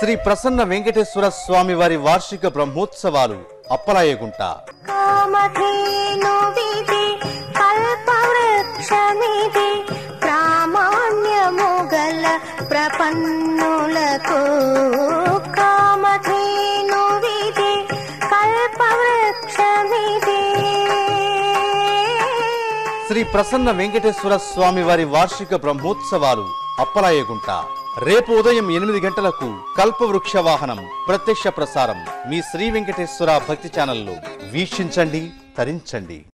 శ్రీ ప్రసన్న వెంకటేశ్వర స్వామి వారి వార్షిక బ్రహ్మోత్సవాలు అప్పలాయగుంట కామధేనువిది కల్పవృక్షమిది ప్రామాణ్యముగల ప్రపన్నులకు కామధేనువిది కల్పవృక్షమిది శ్రీ ప్రసన్న వెంకటేశ్వర స్వామి వారి వార్షిక బ్రహ్మోత్సవాలు అప్పలాయగుంట రేపు ఉదయం ఎనిమిది గంటలకు కల్పవృక్ష వాహనం ప్రత్యక్ష ప్రసారం మీ శ్రీ వెంకటేశ్వర భక్తి ఛానల్లో వీక్షించండి తరించండి